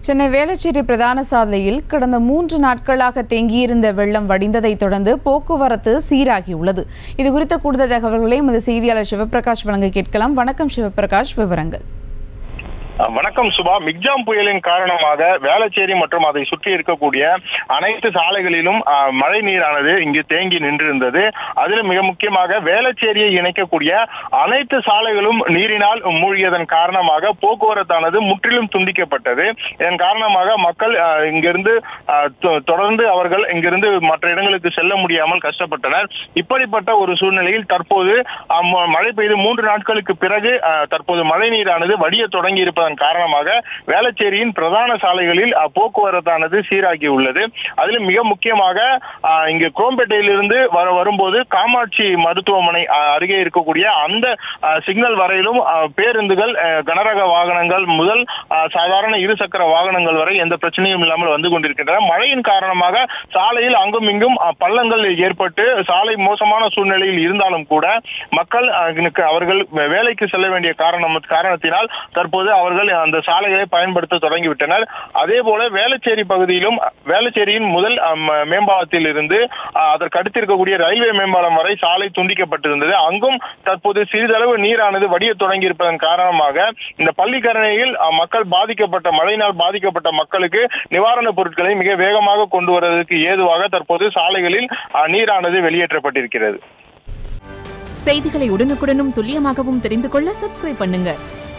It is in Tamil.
சென்னை வேளச்சேரி பிரதான சாலையில் கடந்த மூன்று நாட்களாக தேங்கியிருந்த வெள்ளம் வடிந்ததைத் தொடர்ந்து போக்குவரத்து சீராகியுள்ளது இது குறித்த கூடுதல் தகவல்களை எமது செய்தியாளர் சிவபிரகாஷ் வழங்க கேட்கலாம் வணக்கம் சிவபிரகாஷ் விவரங்கள் அஹ் வணக்கம் சுபா மிக்ஜாம் புயலின் காரணமாக வேளச்சேரி மற்றும் அதை சுற்றி இருக்கக்கூடிய அனைத்து சாலைகளிலும் அஹ், மழை நீரானது இங்கு தேங்கி நின்றிருந்தது அதிலும் மிக முக்கியமாக வேளச்சேரியை இணைக்கக்கூடிய அனைத்து சாலைகளும் நீரினால் மூழ்கியதன் காரணமாக போக்குவரத்தானது முற்றிலும் துண்டிக்கப்பட்டது இதன் காரணமாக மக்கள் அஹ், இங்கிருந்து அஹ், தொ- தொடர்ந்து அவர்கள் இங்கிருந்து மற்ற இடங்களுக்கு செல்ல முடியாமல் கஷ்டப்பட்டனர் இப்படிப்பட்ட ஒரு சூழ்நிலையில் தற்போது அஹ், ம- மழை பெய்து மூன்று நாட்களுக்கு பிறகு அஹ், தற்போது மழை நீரானது வடிய தொடங்கி இருப்பதன் காரணமாக வேளச்சேரியின் பிரதான சாலைகளில் அஹ், போக்குவரத்தானது சீராகி உள்ளது அதிலும் மிக முக்கியமாக அஹ், இங்கு குரோம்பேட்டையிலிருந்து வர வரும்போது காமாட்சி மருத்துவமனை அஹ், அருகே இருக்கக்கூடிய அந்த அஹ், சிக்னல் வரையிலும் அஹ், பேருந்துகள் அஹ், கனரக வாகனங்கள் முதல் அஹ், சாதாரண இருசக்கர வாகனங்கள் வரை எந்த பிரச்சனையும் இல்லாமல் வந்து கொண்டிருக்கின்றன மழையின் காரணமாக சாலையில் அங்கும் இங்கும் அஹ், பள்ளங்கள் ஏற்பட்டு சாலை மோசமான சூழ்நிலையில் இருந்தாலும் கூட மக்கள் அஹ், இதுக்கு அவர்கள் வே- வேலைக்கு செல்ல வேண்டிய காரணம் காரணத்தினால் தற்போது அவர்கள் அந்த சாலைகளை பயன்படுத்த தொடங்கிவிட்டனர் அதே போல வேளச்சேரி பகுதியிலும் வேளச்சேரியின் முதல் அஹ், ம- மேம்பாலத்தில் இருந்து அஹ், அதற்கு அடுத்து இருக்கக்கூடிய ரயில்வே மேம்பாலம் வரை சாலை துண்டிக்கப்பட்டிருந்தது அங்கும் தற்போது சிறிதளவு நீரானது வடிய தொடங்கி இருப்பதன் காரணமாக இந்த பள்ளிக்கரணையில் அஹ், மக்கள் பாதிக்கப்பட்ட மழையினால் பாதிக்கப்பட்ட மக்களுக்கு நிவாரணப் பொருட்களை மிக வேகமாக கொண்டு வருவதற்கு ஏதுவாக தற்போது சாலைகளில் அஹ், நீரானது வெளியேற்றப்பட்டிருக்கிறது செய்திகளை உடனுக்குடனும் துல்லியமாகவும் தெரிந்து கொள்ள சப்ஸ்கிரைப் பண்ணுங்க